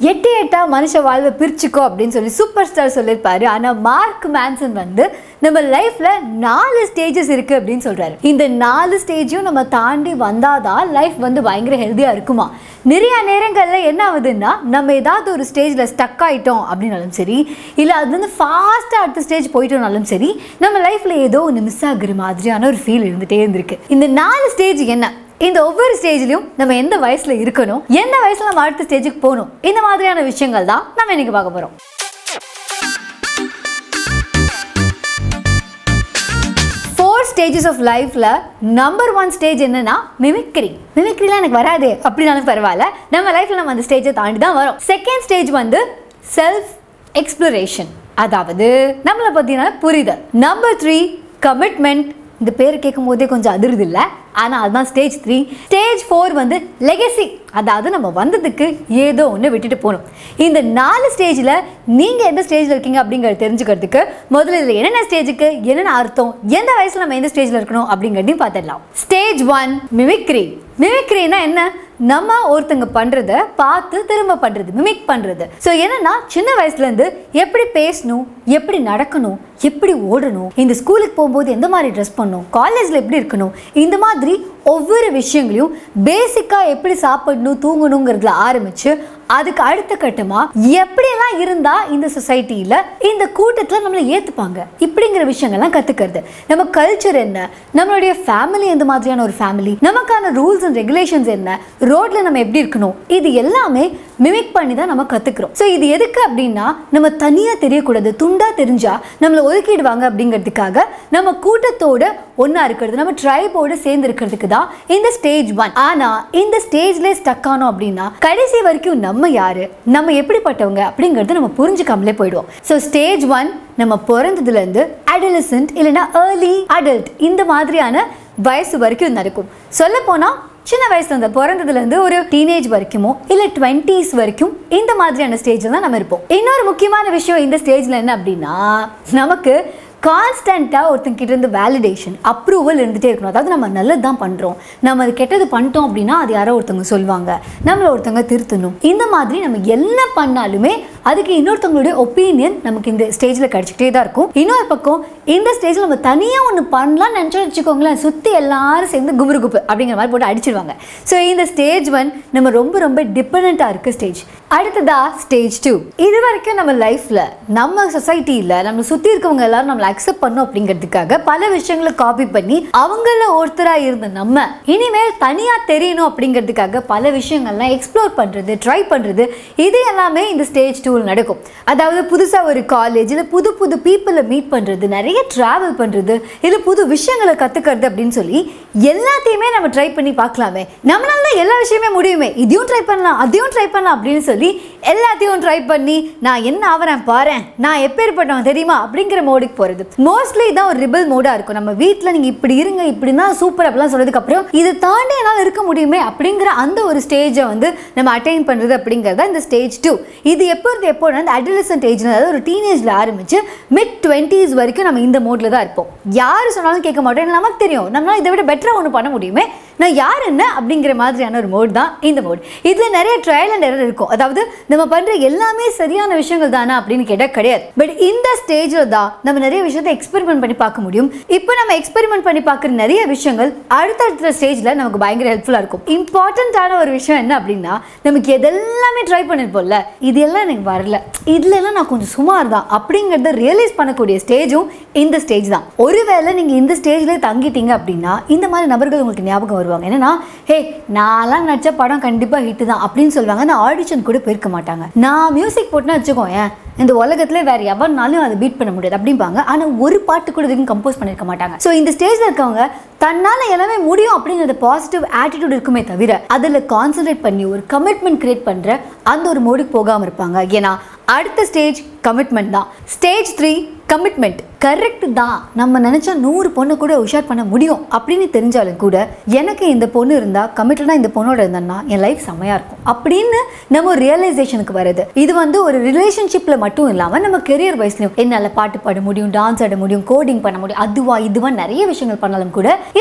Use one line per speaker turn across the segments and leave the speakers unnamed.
எட்டு எட்டா மனுஷ வாழ்வை பிரிச்சுக்கோ அப்படின்னு சொல்லி சூப்பர் ஸ்டார் சொல்லியிருப்பாரு ஆனா மார்க் மேன்சன் வந்து நம்ம லைஃப்ல நாலு ஸ்டேஜஸ் இருக்கு அப்படின்னு சொல்றாரு இந்த நாலு ஸ்டேஜும் நம்ம தாண்டி வந்தாதான் லைஃப் வந்து பயங்கர ஹெல்த்தியா இருக்குமா நிறைய நேரங்கள்ல என்ன ஆகுதுன்னா நம்ம ஏதாவது ஒரு ஸ்டேஜ்ல ஸ்டக் ஆயிட்டோம் அப்படின்னாலும் சரி இல்ல அது வந்து ஃபாஸ்டா அடுத்த ஸ்டேஜ் போயிட்டோம்னாலும் சரி நம்ம லைஃப்ல ஏதோ ஒன்று மிஸ் ஆகுற மாதிரியான ஒரு ஃபீல் இருந்துட்டே இருந்திருக்கு இந்த நாலு ஸ்டேஜ் என்ன இந்த ஒவ்வொரு ஸ்டேஜ்லையும் நம்ம எந்த வயசுல இருக்கணும் எந்த வயசுல நம்ம அடுத்த ஸ்டேஜுக்கு போகணும் இந்த மாதிரியான விஷயங்கள் தான் நம்ம இன்னைக்கு பார்க்க போறோம் ஃபோர் ஸ்டேஜஸ் ஆஃப் லைஃப்ல நம்பர் ஒன் ஸ்டேஜ் என்னன்னா மிமிக்ரி மிமிக்ரிலாம் எனக்கு வராது அப்படின்னாலும் பரவாயில்ல நம்ம லைஃப்ல நம்ம அந்த ஸ்டேஜை தாண்டி தான் வரும் செகண்ட் ஸ்டேஜ் வந்து செல்ஃப் எக்ஸ்ப்ளரேஷன் அதாவது நம்மளை பற்றின புரிதல் நம்பர் த்ரீ கமிட்மெண்ட் இந்த பேர் கேட்கும் போதே கொஞ்சம் அதிருது இல்லை ஆனால் அதுதான் ஸ்டேஜ் த்ரீ ஸ்டேஜ் ஃபோர் வந்து லெகசி அதாவது நம்ம வந்ததுக்கு ஏதோ ஒன்று விட்டுட்டு போகணும் இந்த நாலு ஸ்டேஜில் நீங்கள் எந்த ஸ்டேஜில் இருக்கீங்க அப்படிங்கிறத தெரிஞ்சுக்கிறதுக்கு முதல்ல இதில் என்னென்ன ஸ்டேஜுக்கு என்னென்ன அர்த்தம் எந்த வயசில் நம்ம எந்த ஸ்டேஜில் இருக்கணும் அப்படிங்கிறதையும் பார்த்துடலாம் ஸ்டேஜ் ஒன் மிமிக்ரி மிமிக்ரினா என்ன நம்ம ஒருத்தங்க பண்றத பார்த்து திரும்ப பண்றது மிமிக் பண்றது ஸோ என்னன்னா சின்ன வயசுல இருந்து எப்படி பேசணும் எப்படி நடக்கணும் எப்படி ஓடணும் இந்த ஸ்கூலுக்கு போகும்போது எந்த மாதிரி ட்ரெஸ் பண்ணணும் காலேஜ்ல எப்படி இருக்கணும் இந்த மாதிரி ஒவ்வொரு விஷயங்களையும் பேசிக்கா எப்படி சாப்பிடணும் தூங்கணுங்கிறதுல ஆரம்பிச்சு அதுக்கு அடுத்த கட்டமா எப்படியெல்லாம் இருந்தா இந்த சொசைட்டியில இந்த கூட்டத்துல நம்மளை ஏத்துப்பாங்க இப்படிங்கிற விஷயங்கள்லாம் கத்துக்கிறது நம்ம கல்ச்சர் என்ன நம்மளுடைய ஃபேமிலி எந்த மாதிரியான ஒரு ஃபேமிலி நமக்கான ரூல்ஸ் அண்ட் ரெகுலேஷன்ஸ் என்ன ரோட்ல நம்ம எப்படி இருக்கணும் இது எல்லாமே மிமிக் பண்ணி தான் நம்ம கத்துக்கிறோம் ஸோ இது எதுக்கு அப்படின்னா நம்ம தனியா தெரியக்கூடாது துண்டா தெரிஞ்சா நம்மளை ஒதுக்கிடுவாங்க அப்படிங்கிறதுக்காக நம்ம கூட்டத்தோட ஒண்ணா இருக்கிறது நம்ம ட்ரைபோட சேர்ந்து இருக்கிறதுக்கு தான் இந்த ஸ்டேஜ் ஒன் ஆனா இந்த ஸ்டேஜ்ல ஸ்டக் ஆனோம் அப்படின்னா கடைசி வரைக்கும் நம்ம யாரு நம்ம எப்படிப்பட்டவங்க அப்படிங்கறது நம்ம புரிஞ்சுக்காமலே போயிடுவோம் ஸோ ஸ்டேஜ் ஒன் நம்ம பிறந்ததுல இருந்து அடலசன்ட் இல்லைன்னா ஏர்லி அடல்ட் இந்த மாதிரியான வயசு வரைக்கும் நடக்கும் சொல்ல போனா சின்ன வயசுல இருந்து பிறந்ததுல இருந்து ஒரு டீனேஜ் வரைக்குமோ இல்ல டுவெண்ட்டீஸ் வரைக்கும் இந்த மாதிரியான ஸ்டேஜ்ல தான் நம்ம இருப்போம் இன்னொரு முக்கியமான விஷயம் இந்த ஸ்டேஜ்ல என்ன அப்படின்னா நமக்கு கான்ஸ்டண்ட்டாக ஒருத்தங்க கிட்ட இருந்து வேலிடேஷன் அப்ரூவல் இருந்துகிட்டே இருக்கணும் அதாவது நம்ம நல்லது தான் பண்ணுறோம் நம்ம அது கெட்டது பண்ணிட்டோம் அப்படின்னா அது யாரோ ஒருத்தவங்க சொல்லுவாங்க நம்மளை ஒருத்தவங்க திருத்தணும் இந்த மாதிரி நம்ம என்ன பண்ணாலுமே அதுக்கு இன்னொருத்தவங்களுடைய ஒப்பீனியன் நமக்கு இந்த ஸ்டேஜில் கிடச்சிக்கிட்டே தான் இருக்கும் இன்னொரு பக்கம் இந்த ஸ்டேஜில் நம்ம தனியாக ஒன்று பண்ணலாம்னு நினச்சோம் வச்சுக்கோங்களேன் சுற்றி எல்லாரும் சேர்ந்து குபுரு குப்பு அப்படிங்கிற மாதிரி போட்டு அடிச்சிருவாங்க ஸோ இந்த ஸ்டேஜ் ஒன் நம்ம ரொம்ப ரொம்ப டிபெண்ட்டாக இருக்க ஸ்டேஜ் அடுத்ததா ஸ்டேஜ் டூ இது வரைக்கும் நம்ம லைஃப்பில் நம்ம சொசைட்டியில் நம்ம சுற்றி இருக்கவங்க எல்லாரும் நம்மளை அக்செப்ட் பண்ணும் அப்படிங்கிறதுக்காக பல விஷயங்களை காப்பி பண்ணி அவங்கள ஒருத்தராக இருந்த நம்ம இனிமேல் தனியாக தெரியணும் அப்படிங்கிறதுக்காக பல விஷயங்கள்லாம் எக்ஸ்ப்ளோர் பண்ணுறது ட்ரை பண்ணுறது இது எல்லாமே இந்த ஸ்டேஜ் டூவில் நடக்கும் அதாவது புதுசாக ஒரு காலேஜ் இல்லை புது புது பீப்புளை மீட் பண்ணுறது நிறைய ட்ராவல் பண்ணுறது இல்லை புது விஷயங்களை கற்றுக்கிறது அப்படின்னு சொல்லி எல்லாத்தையுமே நம்ம ட்ரை பண்ணி பார்க்கலாமே நம்மளால தான் எல்லா விஷயமே முடியுமே இதையும் ட்ரை பண்ணலாம் அதையும் ட்ரை பண்ணலாம் அப்படின்னு சொல்லி எல்லாத்தையும் ட்ரை பண்ணி நான் என்ன ஆவறேன் பாரேன் நான் எப்பேற்பட்டவன் தெரியுமா அப்படிங்கிற மோடுக்கு போகிறது மோஸ்ட்லி இதான் ஒரு ரிபிள் மோடாக இருக்கும் நம்ம வீட்டில் நீங்கள் இப்படி இருங்க இப்படி தான் சூப்பர் அப்படிலாம் சொன்னதுக்கு அப்புறம் இது தாண்டி என்னால் இருக்க முடியுமே அப்படிங்கிற அந்த ஒரு ஸ்டேஜை வந்து நம்ம அட்டைன் பண்ணுறது அப்படிங்கிறது தான் இந்த ஸ்டேஜ் டூ இது எப்போ இருந்து எப்போ அந்த அடலசன்ட் ஏஜ் அதாவது ஒரு டீனேஜில் ஆரம்பிச்சு மிட் டுவெண்ட்டீஸ் வரைக்கும் நம்ம இந்த மோடில் தான் இருப்போம் யார் சொன்னாலும் கேட்க மாட்டோம் ஏன்னா நமக்கு தெரியும் நம்மளால் இதை விட பெட்டராக ஒன்று பண்ண முடியுமே நான் யார் என்ன அப்படிங்கிற மாதிரியான ஒரு மோட் தான் இந்த மோட் இதில் நிறைய ட்ரையல் அண்ட் எரர் இருக்கும் அதாவது நம்ம பண்ணுற எல்லாமே சரியான விஷயங்கள் தானா அப்படின்னு கேட்டால் கிடையாது பட் இந்த ஸ்டேஜில் தான் நம்ம நிறைய விஷயத்தை எக்ஸ்பெரிமெண்ட் பண்ணி பார்க்க முடியும் இப்போ நம்ம எக்ஸ்பெரிமெண்ட் பண்ணி பார்க்குற நிறைய விஷயங்கள் அடுத்தடுத்த ஸ்டேஜில் நமக்கு பயங்கர ஹெல்ப்ஃபுல்லாக இருக்கும் இம்பார்ட்டண்ட்டான ஒரு விஷயம் என்ன அப்படின்னா நமக்கு எதெல்லாமே ட்ரை பண்ணிருப்போம்ல இது எல்லாம் எனக்கு வரல இதுலலாம் நான் கொஞ்சம் சுமார் தான் அப்படிங்கிறத ரியலைஸ் பண்ணக்கூடிய ஸ்டேஜும் இந்த ஸ்டேஜ் தான் ஒருவேளை நீங்கள் இந்த ஸ்டேஜ்லேயே தங்கிட்டீங்க அப்படின்னா இந்த மாதிரி நபர்கள் உங்களுக்கு ஞாபகம் வருவாங்க என்னன்னா ஹே நான்லாம் நடிச்ச படம் கண்டிப்பாக ஹிட்டு தான் அப்படின்னு சொல்லுவாங்க அந்த ஆடிஷன் கூட போயிருக்க மாட்டாங்க நான் மியூசிக் போட்டுனா வச்சுக்கோ ஏன் இந்த உலகத்துல வேற எவனாலும் அதை பீட் பண்ண முடியாது அப்படிம்பாங்க ஆனால் ஒரு பாட்டு கூட இதுக்கும் கம்போஸ் பண்ணியிருக்க மாட்டாங்க ஸோ இந்த ஸ்டேஜில் இருக்கவங்க தன்னால் எல்லாமே முடியும் அப்படிங்கிற பாசிட்டிவ் ஆட்டிடியூட் இருக்குமே தவிர அதில் கான்சன்ட்ரேட் பண்ணி ஒரு கமிட்மெண்ட் கிரியேட் பண்ணுற அந்த ஒரு மோடுக்கு போகாமல் இருப்பாங்க ஏன்னா அடுத்த ஸ்டேஜ் கமிட்மெண்ட் தான் ஸ்டேஜ் த்ரீ கமிட்மெண்ட் கரெக்ட் தான் நம்ம நினச்சா நூறு பொண்ணு கூட உஷார் பண்ண முடியும் அப்படின்னு தெரிஞ்சாலும் கூட எனக்கு இந்த பொண்ணு இருந்தால் கமிட்டடாக இந்த பொண்ணோட இருந்தேன்னா என் லைஃப் செம்மையாக இருக்கும் அப்படின்னு நம்ம ரியலைசேஷனுக்கு வருது இது வந்து ஒரு ரிலேஷன்ஷிப்பில் மட்டும் இல்லாமல் நம்ம கெரியர் வைஸ்லையும் என்னால் பாட்டு பாட முடியும் டான்ஸ் ஆட முடியும் கோடிங் பண்ண முடியும் அதுவா இதுவா நிறைய விஷயங்கள் பண்ணாலும் கூட என்னோட கோர்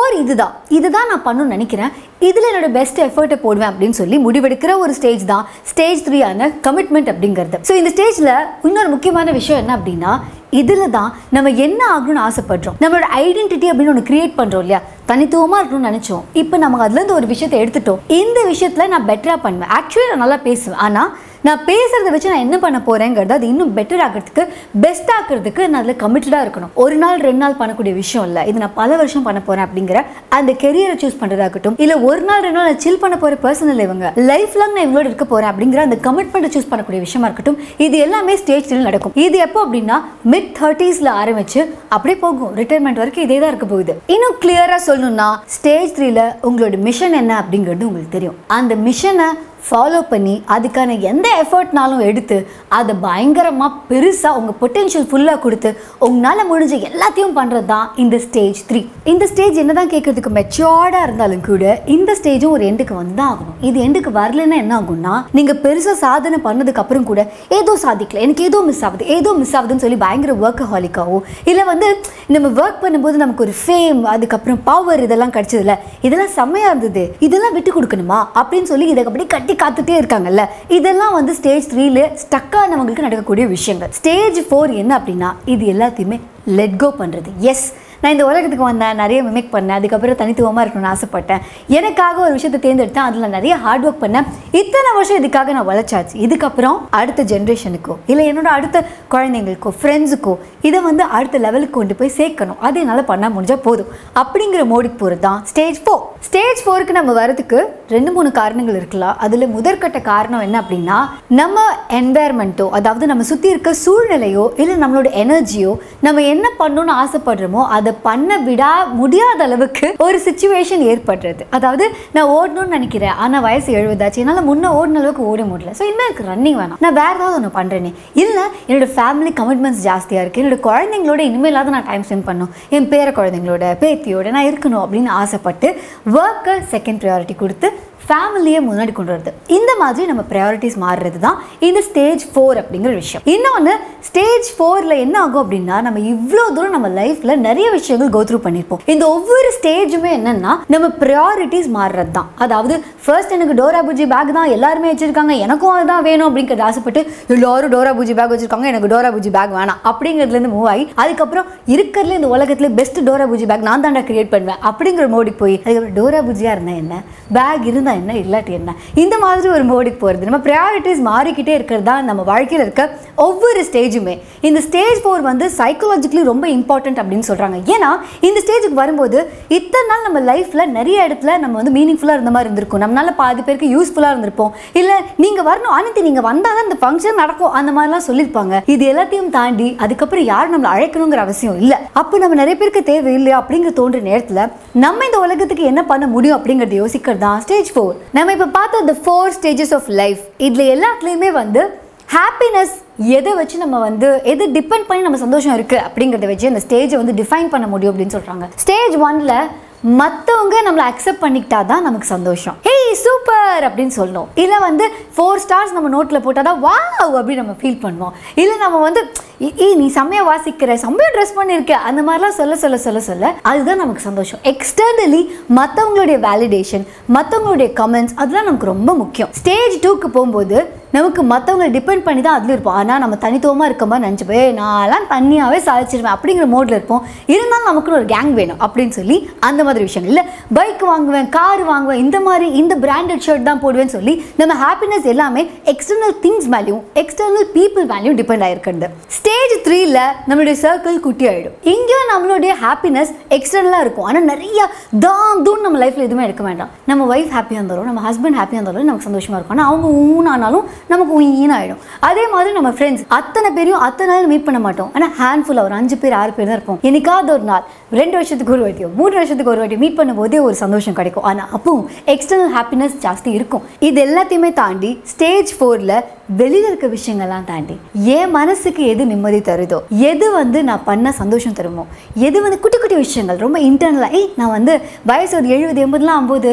ஃபோர் இதுதான் இதுதான் நான் பண்ணணும்னு நினைக்கிறேன் இதில் என்னோட பெஸ்ட் எஃபர்ட்டை போடுவேன் அப்படின்னு சொல்லி முடிவெடுக்கிற ஒரு ஸ்டேஜ் தான் ஸ்டேஜ் த்ரீயான கமிட்மெண்ட் அப்படிங்கிறது ஸோ இந்த ஸ்டேஜில் இன்னொரு முக்கியமான விஷயம் என்ன அப்படின்னா இதில் தான் நம்ம என்ன ஆகணும்னு ஆசைப்படுறோம் நம்மளோட ஐடென்டிட்டி அப்படின்னு ஒன்று கிரியேட் பண்ணுறோம் இல்லையா தனித்துவமாக இருக்கணும்னு நினச்சோம் இப்போ நம்ம அதுலேருந்து ஒரு விஷயத்தை எடுத்துட்டோம் இந்த விஷயத்தில் நான் பெட்டராக பண்ணுவேன் ஆக்சுவலி நான் நல்லா பேசுவேன் ஆனால் நான் பேசுறத வச்சு நான் என்ன பண்ண போறேங்கிறது அது இன்னும் பெட்டர் ஆகிறதுக்கு பெஸ்ட் ஆக்கிறதுக்கு நான் அதில் கமிட்டடாக இருக்கணும் ஒரு நாள் ரெண்டு நாள் பண்ணக்கூடிய விஷயம் இல்லை இது நான் பல வருஷம் பண்ண போறேன் அப்படிங்கிற அந்த கெரியரை சூஸ் பண்ணுறதாகட்டும் இல்லை ஒரு நாள் ரெண்டு நாள் சில் பண்ண போற பர்சனல் இவங்க லைஃப் லாங் நான் இவங்களோட இருக்க போறேன் அப்படிங்கிற அந்த கமிட்மெண்ட்டை சூஸ் பண்ணக்கூடிய விஷயமா இருக்கட்டும் இது எல்லாமே ஸ்டேஜ் த்ரீ நடக்கும் இது எப்போ அப்படின்னா மிட் தேர்ட்டிஸில் ஆரம்பிச்சு அப்படியே போகும் ரிட்டைர்மெண்ட் வரைக்கும் இதே தான் இருக்க போகுது இன்னும் கிளியராக சொல்லணும்னா ஸ்டேஜ் த்ரீல உங்களோட மிஷன் என்ன அப்படிங்கிறது உங்களுக்கு தெரியும் அந்த மிஷனை ஃபாலோ பண்ணி அதுக்கான எந்த எஃபர்ட்னாலும் எடுத்து அதை பயங்கரமாக பெருசாக உங்கள் பொட்டென்ஷியல் ஃபுல்லாக கொடுத்து உங்களால் முடிஞ்ச எல்லாத்தையும் பண்ணுறது தான் இந்த ஸ்டேஜ் த்ரீ இந்த ஸ்டேஜ் என்ன தான் கேட்கறதுக்கு மெச்சோர்டாக இருந்தாலும் கூட இந்த ஸ்டேஜும் ஒரு எண்டுக்கு வந்து தான் ஆகணும் இது எண்டுக்கு வரலன்னா என்ன ஆகும்னா நீங்கள் பெருசாக சாதனை பண்ணதுக்கு அப்புறம் கூட ஏதோ சாதிக்கல எனக்கு ஏதோ மிஸ் ஆகுது ஏதோ மிஸ் ஆகுதுன்னு சொல்லி பயங்கர ஒர்க் ஹாலிக்காவோ இல்லை வந்து நம்ம ஒர்க் பண்ணும்போது நமக்கு ஒரு ஃபேம் அதுக்கப்புறம் பவர் இதெல்லாம் கிடைச்சதுல இதெல்லாம் செம்மையாக இருந்தது இதெல்லாம் விட்டு கொடுக்கணுமா அப்படின்னு சொல்லி இதை அப்படி கட்டி காத்துட்டே இருக்காங்கல்ல இதெல்லாம் வந்து ஸ்டேஜ் த்ரீல ஸ்டக் ஆனவங்களுக்கு நடக்கக்கூடிய விஷயங்கள் ஸ்டேஜ் ஃபோர் என்ன அப்படின்னா இது எல்லாத்தையுமே லெட் கோ பண்ணுறது எஸ் நான் இந்த உலகத்துக்கு வந்தேன் நிறைய மிமிக் பண்ணேன் அதுக்கப்புறம் தனித்துவமாக இருக்கணும்னு ஆசைப்பட்டேன் எனக்காக ஒரு விஷயத்தை தேர்ந்தெடுத்தேன் அதில் நிறைய ஹார்ட் ஒர்க் பண்ணேன் இத்தனை வருஷம் இதுக்காக நான் வளர்ச்சாச்சு இதுக்கப்புறம் அடுத்த ஜென்ரேஷனுக்கோ இல்லை என்னோட அடுத்த குழந்தைங்களுக்கோ ஃப்ரெண்ட்ஸுக்கோ இதை வந்து அடுத்த லெவலுக்கு கொண்டு போய் சேர்க்கணும் அது என்னால் பண்ண முடிஞ்சால் போதும் அப்படிங்கிற மோடிக்கு போகிறது தான் ஸ்டேஜ் ஃபோர் ஸ்டேஜ் ஃபோருக்கு நம்ம வரதுக்கு ரெண்டு மூணு காரணங்கள் இருக்கலாம் அதில் முதற்கட்ட காரணம் என்ன அப்படின்னா நம்ம என்வாயர்மெண்ட்டோ அதாவது நம்ம சுற்றி இருக்க சூழ்நிலையோ இல்லை நம்மளோட எனர்ஜியோ நம்ம என்ன பண்ணணும்னு ஆசைப்படுறோமோ அதை பண்ண விடா முடியாத அளவுக்கு ஒரு சுச்சுவேஷன் ஏற்படுறது அதாவது நான் ஓடணும்னு நினைக்கிறேன் ஆனால் வயசு எழுபதாச்சு என்னால் முன்ன ஓடின அளவுக்கு ஓட முடியல ஸோ இனிமேல் எனக்கு ரன்னிங் வேணாம் நான் வேறு ஏதாவது ஒன்று பண்ணுறேனே இல்லை என்னோட ஃபேமிலி கமிட்மெண்ட்ஸ் ஜாஸ்தியாக இருக்குது என்னோட குழந்தைங்களோட இனிமேலாவது நான் டைம் ஸ்பெண்ட் பண்ணணும் என் பேர குழந்தைங்களோட பேத்தியோட நான் இருக்கணும் அப்படின்னு ஆசைப்பட்டு ஒர்க்கை செகண்ட் ப்ரையாரிட்டி கொடுத்து ஃபேமிலியை முன்னாடி கொண்டு வரது இந்த மாதிரி நம்ம ப்ரையாரிட்டிஸ் மாறுறது தான் இந்த ஸ்டேஜ் ஃபோர் அப்படிங்கிற விஷயம் இன்னொன்று ஸ்டேஜ் ஃபோரில் என்ன ஆகும் அப்படின்னா நம்ம இவ்வளோ தூரம் நம்ம லைஃப்பில் நிறைய விஷயங்கள் கோ த்ரூ பண்ணியிருப்போம் இந்த ஒவ்வொரு ஸ்டேஜுமே என்னன்னா நம்ம ப்ரையாரிட்டிஸ் மாறுறது தான் அதாவது ஃபர்ஸ்ட் எனக்கு டோரா பூஜி பேக் தான் எல்லாருமே வச்சிருக்காங்க எனக்கும் அதுதான் வேணும் அப்படிங்கிறது ஆசைப்பட்டு எல்லாரும் டோரா பூஜி பேக் வச்சிருக்காங்க எனக்கு டோரா பூஜி பேக் வேணாம் அப்படிங்கிறதுலேருந்து மூவ் ஆகி அதுக்கப்புறம் இருக்கிறதுல இந்த உலகத்துல பெஸ்ட் டோரா பூஜி பேக் நான் தாண்டா கிரியேட் பண்ணுவேன் அப்படிங்கிற மோடிக்கு போய் அதுக்கப்புறம் டோரா பூஜியாக இருந்தால் என்ன பேக் இருந்தால் என்ன இல்லாட்டி என்ன இந்த மாதிரி ஒரு மோடிக்கு போகிறது நம்ம ப்ரையாரிட்டிஸ் மாறிக்கிட்டே இருக்கிறது தான் நம்ம வாழ்க்கையில் இருக்க ஒவ்வொரு ஸ்டேஜுமே இந்த ஸ்டேஜ் ஃபோர் வந்து சைக்கலாஜிக்கலி ரொம்ப இம்பார்ட்டன்ட் அப்படின்னு சொல்கிறாங்க ஏன்னா இந்த ஸ்டேஜுக்கு வரும்போது இத்தனை நாள் நம்ம லைஃப்பில் நிறைய இடத்துல நம்ம வந்து மீனிங்ஃபுல்லாக இருந்த மாதிரி இருந்திருக்கும் நம்மளால பாதி பேருக்கு யூஸ்ஃபுல்லாக இருந்திருப்போம் இல்லை நீங்கள் வரணும் அனைத்து நீங்கள் வந்தால் தான் இந்த ஃபங்க்ஷன் நடக்கும் அந்த மாதிரிலாம் சொல்லியிருப்பாங்க இது எல்லாத்தையும் தாண்டி அதுக்கப்புறம் யாரும் நம்மளை அழைக்கணுங்கிற அவசியம் இல்லை அப்போ நம்ம நிறைய பேருக்கு தேவை இல்லையா அப்படிங்கிற தோன்ற நேரத்தில் நம்ம இந்த உலகத்துக்கு என்ன பண்ண முடியும் அப்படிங்கிறத யோசிக்கிறது தான் ஸ்டேஜ் ஃபோர் நம்ம இப்போ பார்த்த the four stages of life இதில் எல்லாத்துலேயுமே வந்து ஹாப்பினஸ் எதை வச்சு நம்ம வந்து எது டிபெண்ட் பண்ணி நம்ம சந்தோஷம் இருக்குது அப்படிங்கிறத வச்சு அந்த ஸ்டேஜை வந்து டிஃபைன் பண்ண முடியும் அப்படின்னு சொல்கிறாங்க ஸ்டேஜ் ஒன்ல மற்றவங்க நம்மளை அக்செப்ட் பண்ணிக்கிட்டா தான் நமக்கு சந்தோஷம் ஹேய் சூப்பர் அப்படின்னு சொல்லணும் இல்லை வந்து ஃபோர் ஸ்டார்ஸ் நம்ம நோட்டில் போட்டால் தான் வாவ் அப்படின்னு நம்ம ஃபீல் பண்ணுவோம் இல்லை நம்ம வந்து "ஏ- ஏய் நீ செம்மையாக வாசிக்கிற செம்மையாக ட்ரெஸ் பண்ணியிருக்க அந்த மாதிரிலாம் சொல்ல சொல்ல சொல்ல சொல்ல அதுதான் நமக்கு சந்தோஷம் எக்ஸ்டர்னலி மற்றவங்களுடைய வேலிடேஷன் மற்றவங்களுடைய கமெண்ட்ஸ் அதெல்லாம் நமக்கு ரொம்ப முக்கியம் ஸ்டேஜ் டூக்கு போகும்போது நமக்கு மற்றவங்களை டிபெண்ட் பண்ணி தான் அதுல இருப்போம் ஆனால் நம்ம தனித்துவமாக இருக்க மாதிரி நினச்சிப்போம் "ஏய், நான்லாம் தனியாகவே சாதிச்சிருவேன் அப்படிங்கிற மோடில் இருப்போம் இருந்தாலும் நமக்குன்னு ஒரு கேங் வேணும் அப்படின்னு சொல்லி அந்த மாதிரி விஷயங்கள் இல்லை பைக் வாங்குவேன் கார் வாங்குவேன் இந்த மாதிரி இந்த பிராண்டட் ஷர்ட் தான் போடுவேன்னு சொல்லி நம்ம ஹாப்பினஸ் எல்லாமே எக்ஸ்டர்னல் திங்ஸ் மேலேயும் எக்ஸ்டர்னல் பீப்புள் மேலேயும் டிபெண்ட் ஆகிருக்கிறது ஸ்டேஜ் த்ரீல நம்மளுடைய சர்க்கிள் குட்டி ஆகிடும் இங்கேயும் நம்மளுடைய ஹாப்பினஸ் எக்ஸ்டர்னலாக இருக்கும் ஆனால் நிறைய தாம் தூன் நம்ம லைஃப்பில் எதுவுமே எடுக்க வேண்டாம் நம்ம ஒய்ஃப் ஹாப்பியாக இருந்தாலும் நம்ம ஹஸ்பண்ட் ஹாப்பியாக இருந்தாலும் நமக்கு சந்தோஷமாக இருக்கும் ஆனால் அவங்க ஊனானாலும் நமக்கு உயின்னு ஆகிடும் அதே மாதிரி நம்ம ஃப்ரெண்ட்ஸ் அத்தனை பேரையும் அத்தனை நாள் மீட் பண்ண மாட்டோம் ஆனால் ஹேண்ட்ஃபுல்லாக ஒரு அஞ்சு பேர் ஆறு பேர் தான் இருப்போம் என்னைக்காவது ஒரு நாள் ரெண்டு வருஷத்துக்கு ஒரு வாட்டியோ மூணு வருஷத்துக்கு ஒரு வாட்டி மீட் பண்ணும்போதே ஒரு சந்தோஷம் கிடைக்கும் ஆனால் அப்பவும் எக்ஸ்டர்னல் ஹாப்பினஸ் ஜாஸ்தி இருக்கும் இது எல்லாத்தையுமே தாண்டி ஸ்டேஜ் ஃபோரில் வெளியில் இருக்க விஷயங்கள்லாம் தாண்டி என் மனசுக்கு எது நிம்மதி தருதோ எது வந்து நான் பண்ண சந்தோஷம் தருமோ எது வந்து குட்டி குட்டி விஷயங்கள் ரொம்ப இன்டர்னலாக ஏய் நான் வந்து வயசு ஒரு எழுபது எண்பதுலாம் ஆகும்போது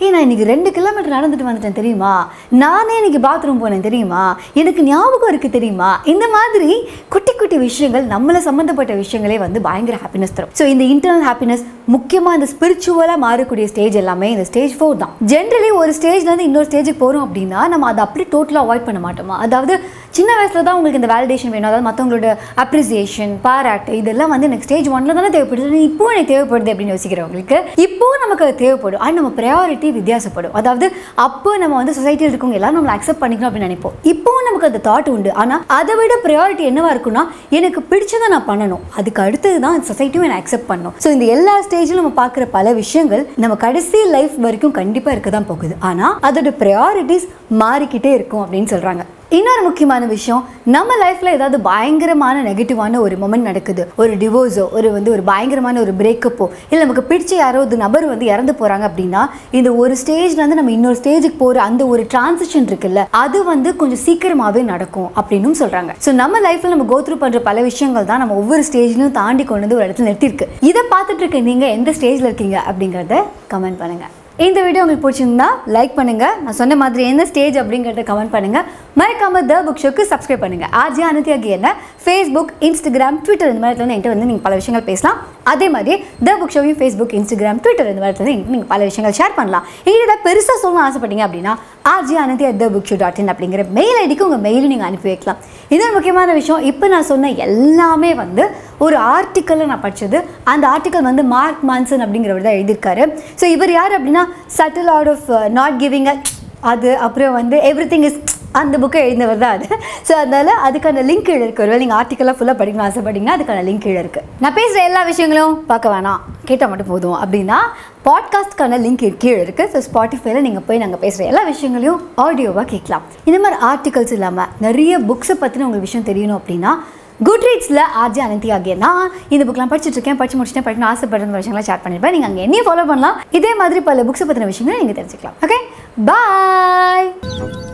ஏய் நான் இன்னைக்கு ரெண்டு கிலோமீட்டர் நடந்துட்டு வந்துட்டேன் தெரியுமா நானே இன்னைக்கு பாத்ரூம் போனேன் தெரியுமா எனக்கு ஞாபகம் இருக்குது தெரியுமா இந்த மாதிரி குட்டி குட்டி விஷயங்கள் நம்மளை சம்மந்தப்பட்ட விஷயங்களே வந்து பயங்கர ஹாப்பினஸ் தரும் ஸோ இந்த இன்டர்னல் ஹாப்பினஸ் முக்கியமாக இந்த ஸ்பிரிச்சுவலாக மாறக்கூடிய ஸ்டேஜ் எல்லாமே இந்த ஸ்டேஜ் ஃபோர் தான் ஜென்ரலி ஒரு ஸ்டேஜ்லேருந்து இன்னொரு ஸ்டேஜுக்கு போகிறோம் அப்படின்னா நம்ம அதை அப்படியே டோட்டலாக அவாய்ட் பண்ண மாட்டோமா அதாவது சின்ன வயசில் தான் உங்களுக்கு இந்த வேலிடேஷன் வேணும் அதாவது மற்றவங்களோட அப்ரிசியேஷன் பாராட்டு இதெல்லாம் வந்து எனக்கு ஸ்டேஜ் ஒன்ல தானே தேவைப்படுது இப்போ எனக்கு தேவைப்படுது அப்படின்னு யோசிக்கிறவங்களுக்கு இப்போ நமக்கு அது தேவைப்படும் ஆனால் நம்ம ப்ரையாரிட்டி வித்தியாசப்படும் அதாவது அப்போ நம்ம வந்து சொசைட்டியில் இருக்கவங்க எல்லாரும் நம்மளை அக்செப்ட் பண்ணிக்கணும் அப்படின்னு நினைப்போம் இப்போ நமக்கு அந்த தாட் உண்டு ஆனால் அதை விட ப்ரையாரிட்டி என்னவா இருக்குன்னா எனக்கு பிடிச்சதை நான் பண்ணணும் அதுக்கு அடுத்தது தான் சொசைட்டியும் என்னை அக்செப்ட் பண்ணணும் ஸோ இந்த எல்லா ஸ்டேஜிலும் நம்ம பார்க்குற பல விஷயங்கள் நம்ம கடைசி லைஃப் வரைக்கும் கண்டிப்பாக இருக்க தான் போகுது ஆனால் அதோட ப்ரையாரிட்டிஸ் மாறிக்கிட்டே இருக்கும் அப்படின்னு சொல்கிறாங்க இன்னொரு முக்கியமான விஷயம் நம்ம லைஃப்பில் ஏதாவது பயங்கரமான நெகட்டிவான ஒரு மொமெண்ட் நடக்குது ஒரு டிவோர்ஸோ ஒரு வந்து ஒரு பயங்கரமான ஒரு பிரேக்கப்போ இல்லை நமக்கு பிடிச்ச யாராவது நபர் வந்து இறந்து போகிறாங்க அப்படின்னா இந்த ஒரு ஸ்டேஜ்லேருந்து நம்ம இன்னொரு ஸ்டேஜுக்கு போகிற அந்த ஒரு டிரான்சிஷன் இருக்குல்ல அது வந்து கொஞ்சம் சீக்கிரமாகவே நடக்கும் அப்படின்னும் சொல்கிறாங்க ஸோ நம்ம லைஃப்பில் நம்ம கோத்ரூ பண்ணுற பல விஷயங்கள் தான் நம்ம ஒவ்வொரு ஸ்டேஜ்லையும் தாண்டி கொண்டு வந்து ஒரு இடத்துல நிறுத்திருக்கு இதை பார்த்துட்டு இருக்க நீங்கள் எந்த ஸ்டேஜில் இருக்கீங்க அப்படிங்கிறத கமெண்ட் பண்ணுங்கள் இந்த வீடியோ உங்களுக்கு பிடிச்சிருந்தா லைக் பண்ணுங்க நான் சொன்ன மாதிரி என்ன ஸ்டேஜ் அப்படிங்கிறத கமெண்ட் பண்ணுங்க மறக்காம த புக் ஷோக்கு சப்ஸ்கிரைப் பண்ணுங்க ஆர்ஜி அனந்தி ஆகிய என்ன ஃபேஸ்புக் இன்ஸ்டாகிராம் ட்விட்டர் இந்த மாதிரி என்கிட்ட வந்து நீங்கள் பல விஷயங்கள் பேசலாம் அதே மாதிரி த புக் ஷோவையும் ஃபேஸ்புக் இன்ஸ்டாகிராம் ட்விட்டர் இந்த மாதிரி வந்து நீங்கள் பல விஷயங்கள் ஷேர் பண்ணலாம் எங்கிட்ட பெருசாக சொல்லணும்னு ஆசைப்பட்டீங்க அப்படின்னா RG Ananthi at the book show dot in அப்படிங்கிற மெயில் ஐடிக்கு உங்கள் மெயிலும் நீங்கள் அனுப்பி வைக்கலாம் இன்னொரு முக்கியமான விஷயம் இப்போ நான் சொன்ன எல்லாமே வந்து ஒரு ஆர்டிக்கலில் நான் படித்தது அந்த ஆர்டிக்கல் வந்து மார்க் மான்சன் அப்படிங்கிறவர் தான் எழுதியிருக்காரு ஸோ இவர் யார் அப்படின்னா subtle art of not giving அது அப்புறம் வந்து எவ்ரி திங் இஸ் அந்த புக்கை எழுதினவர் தான் அது ஸோ அதனால் அதுக்கான லிங்க் கீழே இருக்குது ஒருவேளை நீங்கள் ஆர்டிக்கலாக ஃபுல்லாக படிக்கணும் ஆசைப்பட்டீங்கன்னா அதுக்கான லிங்க் கீழே இருக்குது நான் பேசுகிற எல்லா விஷயங்களும் பார்க்க வேணாம் கேட்டால் மட்டும் போதும் அப்படின்னா பாட்காஸ்ட்க்கான லிங்க் கீழே இருக்குது ஸோ ஸ்பாட்டிஃபைல நீங்கள் போய் நாங்கள் பேசுகிற எல்லா விஷயங்களையும் ஆடியோவாக கேட்கலாம் இந்த மாதிரி ஆர்டிகல்ஸ் இல்லாமல் நிறைய புக்ஸை பற்றின உங்களுக்கு விஷயம் தெரியணும் அப்படின்னா குட் ரீட்ஸில் ஆர்ஜி அனந்தி ஆகிய நான் இந்த புக்லாம் படிச்சுட்டு இருக்கேன் படிச்சு முடிச்சுட்டேன் படிக்கணும் ஆசைப்படுற விஷயங்களை ஷேர் பண்ணியிருப்பேன் நீங்கள் அங்கே என்னையும் ஃபாலோ பண்ணலாம் இதே மாதிரி பல புக்ஸை பற்றின விஷயங்களை நீங்கள் தெரிஞ்சுக்கலாம் ஓகே பாய்